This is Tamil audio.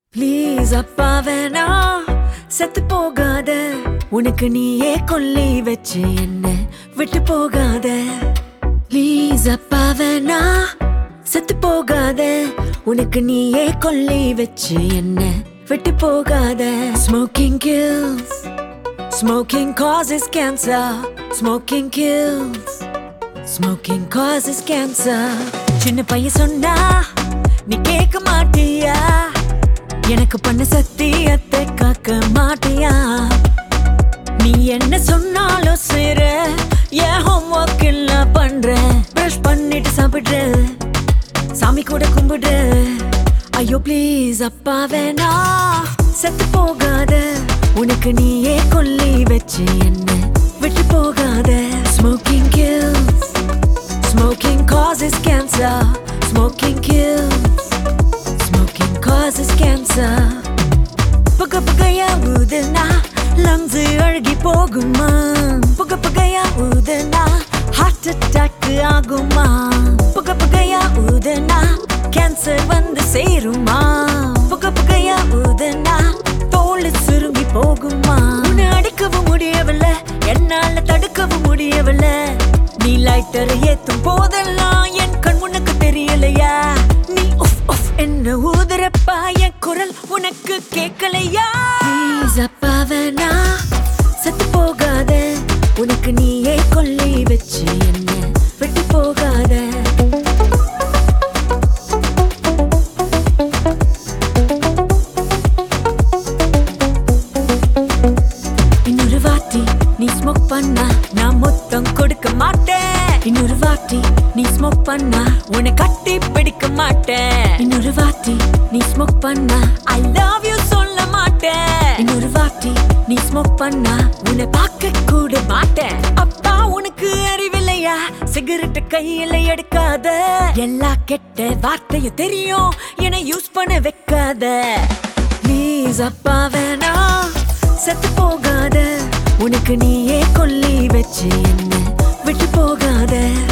ப்ளீஸ் அப்பா வேணா செத்து போகாத உனக்கு நீயே கொல்லி வச்சு என்ன விட்டு போகாத ப்ளீஸ் அப்பா வேணா செத்து போகாத உனக்கு நீயே கொல்லி வச்சு என்ன விட்டு போகாத smoking kills Smoking causes cancer. Smoking kills. Smoking causes cancer. சின்ன பையன் சொன்னா நீ கேட்க மாட்டியா எனக்கு பண்ண சத்தியத்தை காக்க மாட்டியா நீ என்ன சொன்னாலும் செய்ற என் ஹோம்ஒர்க் எல்லாம் பண்ற பிரஷ் பண்ணிட்டு சாப்பிடுற சாமி கூட கும்பிடு ஐயோ ப்ளீஸ் அப்பா வேணா செத்து போகாத உனக்கு நீயே கொல்லி வச்சு என்ன விட்டு போகாத smoking kills Smoking causes cancer Smoking kills Smoking causes cancer புக புகையா ஊதுனா லங்ஸ் அழுகி போகுமா புக புகையா ஊதுனா ஹார்ட் அட்டாக் ஆகுமா புக புகையா ஊதுனா கேன்சர் வந்து சேருமா புக புகையா ஊதுனா தோல் சுருங்கி போகுமா உன்னை அடிக்கவும் முடியவில்லை என்னால தடுக்கவும் முடியவில்லை நீ லைட்டர் ஏத்தும் போதெல்லாம் என் கண் உனக்கு தெரியலையா நீ உஃப் உஃப் என்ன ஊதுறப்பா என் குரல் உனக்கு கேட்கலையா ப்ளீஸ் அப்பா வேணா செத்து போகாத உனக்கு நீயே கொல்லி வச்சு என்ன விட்டு போகாத இன்னொரு வாட்டி நீ ஸ்மோக் பண்ணா நான் மொத்தம் கொடுக்க மாட்டேன் இன்னொரு வாட்டி நீ ஸ்மோக் பண்ணா உன்னை கட்டி பிடிக்க மாட்டேன் இன்னொரு வாட்டி நீ ஸ்மோக் பண்ணா ஐ லவ் யூ சொல்ல மாட்டேன் இன்னொரு வாட்டி நீ ஸ்மோக் பண்ணா உன்னை பார்க்க கூட மாட்டேன் அப்பா உனக்கு அறிவில்லையா சிகரெட் கையில எடுக்காத எல்லா கெட்ட வார்த்தையும் தெரியும் என யூஸ் பண்ண வைக்காத ப்ளீஸ் அப்பா வேணா செத்து போகாத உனக்கு நீயே கொல்லி வச்சு என்ன விட்டு போகாத